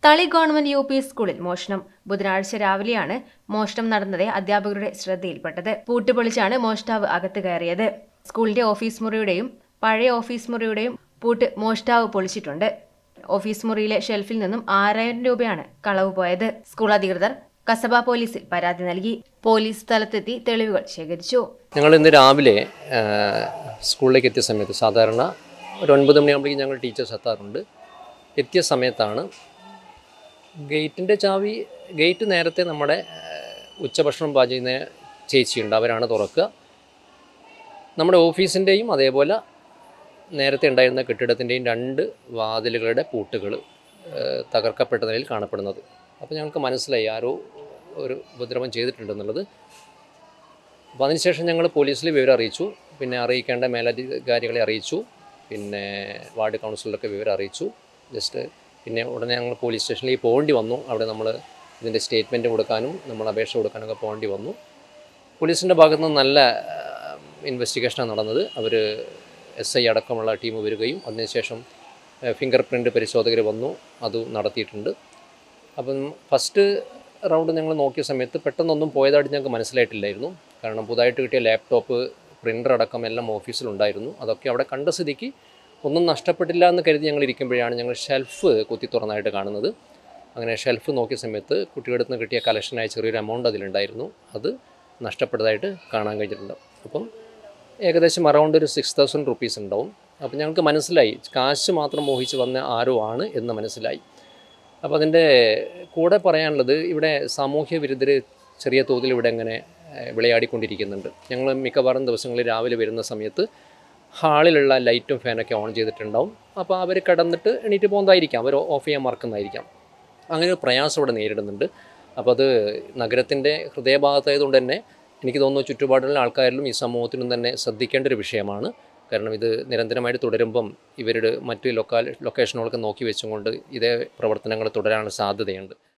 തളി government U P സ്കൂളിൽ മോഷണം ബുധനാഴ്ച രാവിലെയാണ് മോഷണം നടന്നത് അധ്യാപകരുടെ ശ്രദ്ധയിൽപ്പെട്ടത് പൂട്ടുപൊളിച്ചാണ് മോഷ്ടാവ് അകത്ത് കയറിയത് സ്കൂളിന്റെ ഓഫീസ് മുറിയുടെയും പഴയ ഓഫീസ് മുറിയുടെയും പൂട്ട് മോഷ്ടാവ് പൊളിച്ചിട്ടുണ്ട് ഓഫീസ് മുറിയിലെ ഷെൽഫിൽ നിന്നും ആറായിരം രൂപയാണ് കളവ് പോയത് സ്കൂൾ അധികൃതർ കസബ പോലീസിൽ പരാതി നൽകി പോലീസ് സ്ഥലത്തെത്തി തെളിവുകൾ ശേഖരിച്ചു ഞങ്ങൾ ഇന്ന് രാവിലെ ആ, സ്കൂളിലേക്ക് എത്തിയ സമയത്ത് സാധാരണ ഒരു ഒൻപത് മണിയാകുമ്പോഴേക്കും ഞങ്ങൾ ടീച്ചേഴ്സ് എത്താറുണ്ട് എത്തിയ സമയത്താണ് ഗേറ്റിൻ്റെ ചാവി ഗേറ്റ് നേരത്തെ നമ്മുടെ ആ, ഉച്ചഭക്ഷണം പാചകം ചെയ്യുന്ന ചേച്ചിയുണ്ട് അവരാണ് തുറക്കുക നമ്മുടെ ഓഫീസിൻ്റെയും അതേപോലെ നേരത്തെ ഉണ്ടായിരുന്ന കെട്ടിടത്തിൻ്റെയും രണ്ട് വാതിലുകളുടെ പൂട്ടുകൾ തകർക്കപ്പെട്ട നിലയിൽ കാണപ്പെടുന്നത് അപ്പോൾ ഞങ്ങൾക്ക് മനസ്സിലായി ആരോ ഒരു ഉപദ്രവം ചെയ്തിട്ടുണ്ടെന്നുള്ളത് അപ്പോൾ അതിനുശേഷം ഞങ്ങൾ പോലീസിൽ വിവരം അറിയിച്ചു പിന്നെ അറിയിക്കേണ്ട മേലധികാരികളെ അറിയിച്ചു പിന്നെ വാർഡ് കൗൺസിലറൊക്കെ വിവരം അറിയിച്ചു ജസ്റ്റ് പിന്നെ ഉടനെ ഞങ്ങൾ പോലീസ് സ്റ്റേഷനിലേക്ക് പോകേണ്ടി വന്നു അവിടെ നമ്മൾ ഇതിൻ്റെ സ്റ്റേറ്റ്മെൻറ്റ് കൊടുക്കാനും നമ്മൾ അപേക്ഷ കൊടുക്കാനൊക്കെ പോകേണ്ടി വന്നു പോലീസിൻ്റെ ഭാഗത്ത് നിന്ന് നല്ല ഇൻവെസ്റ്റിഗേഷനാണ് നടന്നത് അവർ എസ് ഐ അടക്കമുള്ള ടീം വരികയും അതിനുശേഷം ഫിംഗർ പ്രിൻറ്റ് പരിശോധകർ വന്നു അത് നടത്തിയിട്ടുണ്ട് അപ്പം ഫസ്റ്റ് റൗണ്ട് ഞങ്ങൾ നോക്കിയ സമയത്ത് പെട്ടെന്നൊന്നും പോയതായിട്ട് ഞങ്ങൾക്ക് മനസ്സിലായിട്ടില്ലായിരുന്നു കാരണം പുതുതായിട്ട് കിട്ടിയ ലാപ്ടോപ്പ് പ്രിൻ്റർ അടക്കം എല്ലാം ഓഫീസിലുണ്ടായിരുന്നു അതൊക്കെ അവിടെ കണ്ട സ്ഥിതിക്ക് ഒന്നും നഷ്ടപ്പെട്ടില്ല എന്ന് കരുതി ഞങ്ങൾ ഇരിക്കുമ്പോഴാണ് ഞങ്ങൾ ഷെൽഫ് കുത്തി തുറന്നായിട്ട് കാണുന്നത് അങ്ങനെ ഷെൽഫ് നോക്കിയ സമയത്ത് കുട്ടികളുടെ നിന്ന് കിട്ടിയ കളക്ഷനായ ചെറിയൊരു എമൗണ്ട് അതിലുണ്ടായിരുന്നു അത് നഷ്ടപ്പെട്ടതായിട്ട് കാണാൻ കഴിഞ്ഞിട്ടുണ്ട് അപ്പം ഏകദേശം അറൗണ്ട് ഒരു സിക്സ് തൗസൻഡ് റുപ്പീസ് ഉണ്ടാവും അപ്പം ഞങ്ങൾക്ക് മനസ്സിലായി കാശ് മാത്രം മോഹിച്ച് വന്ന ആരോ ആണ് എന്ന് മനസ്സിലായി അപ്പോൾ അതിൻ്റെ കൂടെ പറയാനുള്ളത് ഇവിടെ സാമൂഹ്യ വിരുദ്ധർ ചെറിയ തോതിൽ ഇവിടെ ഇങ്ങനെ ഏഹ്, വിളയാടിക്കൊണ്ടിരിക്കുന്നുണ്ട് ഞങ്ങൾ മിക്കവാറും ദിവസങ്ങളിൽ രാവിലെ വരുന്ന സമയത്ത് ഹാളിലുള്ള ലൈറ്റും ഫാനൊക്കെ ഓൺ ചെയ്തിട്ടുണ്ടാവും അപ്പോൾ അവർ കിടന്നിട്ട് എണീറ്റ് പോകുന്നതായിരിക്കാം അവർ ഓഫ് ചെയ്യാൻ മറക്കുന്നതായിരിക്കാം അങ്ങനെ ഒരു പ്രയാസം ഇവിടെ നേരിടുന്നുണ്ട് അപ്പോൾ അത് നഗരത്തിൻ്റെ ഹൃദയഭാഗത്തായതുകൊണ്ട് തന്നെ എനിക്ക് തോന്നുന്നു ചുറ്റുപാടുള്ള ആൾക്കാരിലും ഈ സമൂഹത്തിനും തന്നെ ശ്രദ്ധിക്കേണ്ട ഒരു വിഷയമാണ് കാരണം ഇത് നിരന്തരമായിട്ട് തുടരുമ്പം ഇവരുടെ മറ്റ് ലൊക്കാൽ ലൊക്കേഷനുകളൊക്കെ നോക്കി വെച്ചുകൊണ്ട് ഇതേ പ്രവർത്തനങ്ങൾ തുടരാനുള്ള സാധ്യതയുണ്ട്